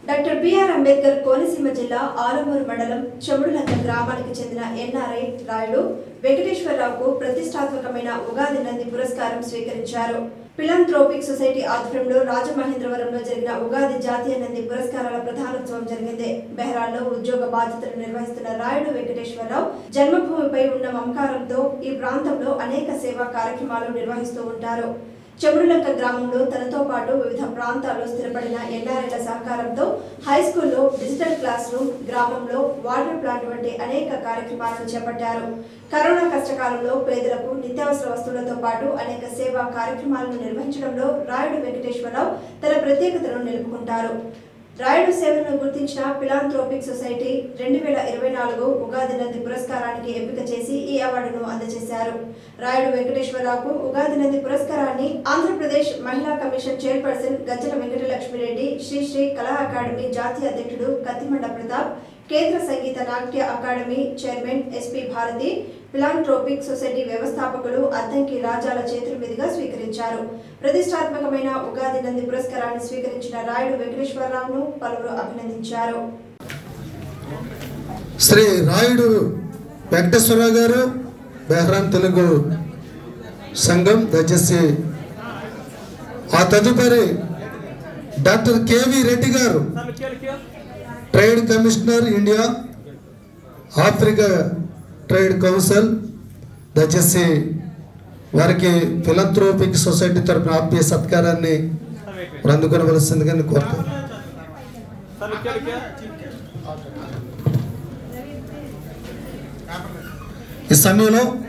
doctor BR Ambedkar Konaseema జిల్లా ఆలమూరు మండలం చెముడులంక గ్రామానికి చెందిన ఎన్ఆర్ఐ రాయుడు వెంకటేశ్వరరావుకు ప్రతిష్టాత్మకమైన ఉగాది నంది పురస్కారం స్వీకరించారు ఫిలాంథ్రోపిక్ సొసైటీ ఆధ్వర్యంలో రాజమహేంద్రవరంలో జరిగిన ఉగాది జాతీయ నంది పురస్కారాల ప్రధానోత్సవం జరిగింది బెహరాల్లో ఉద్యోగ బాధ్యతలు నిర్వహిస్తున్న రాయుడు వెంకటేశ్వరరావు జన్మభూమిపై ఉన్న మమకారంతో ఈ ప్రాంతంలో అనేక సేవా కార్యక్రమాలు నిర్వహిస్తూ ఉంటారు చెముడులంక గ్రామంలో తనతో పాటు వివిధ ప్రాంతాల్లో స్థిరపడిన ఎన్ఆర్ఐల సహకారంతో హై స్కూల్లో డిజిటల్ క్లాస్ రూమ్ గ్రామంలో వాటర్ ప్లాంట్ వంటి అనేక కార్యక్రమాలను చేపట్టారు కరోనా కష్టకాలంలో పేదలకు నిత్యావసర వస్తువులతో పాటు అనేక సేవా కార్యక్రమాలను నిర్వహించడంలో రాయుడు వెంకటేశ్వరరావు తన ప్రత్యేకతను నిలుపుకుంటారు రాయుడు సేవలను గుర్తించిన ఫిలాంథ్రోపిక్ సొసైటీ రెండు వేల ఇరవై నాలుగు ఉగాది నంది పురస్కారానికి ఎంపిక చేసి ఈ అవార్డును అందజేశారు రాయుడు వెంకటేశ్వరరావుకు ఉగాది నంది పురస్కారాన్ని ఆంధ్రప్రదేశ్ మహిళా commission chairperson Gajjala Venkatalakshmi Reddy Shri Shri Kala academy జాతీయ అధ్యక్షుడు కత్తిమండ ప్రతాప్ కేంద్ర సంగీత నాట్య academy chairman SP Bharati philanthropic society వ్యవస్థాపకులు అద్దంకి రాజాల చేతుల మీదుగా స్వీకరించారు ప్రతిష్టాత్మకమైన ఉగాది నంది పురస్కారాన్ని స్వీకరించిన రాయుడు వెంకటేశ్వరరావును పలువురు అభినందించారు శ్రీ రాయుడు వెంకటేశ్వరరావు గారు బెహ్రాన్ తెలుగు సంఘం దయచేసి ఆ తదుపరి doctor KV Reddy garu trade commissioner India Africa trade council దయచేసి వారికి ఫిలంథ్రోపిక్ సొసైటీ తరపున ఆప్య సత్కారాన్ని వారు అందుకొనవలసిందిగా కోరుతాను ఈ సమయంలో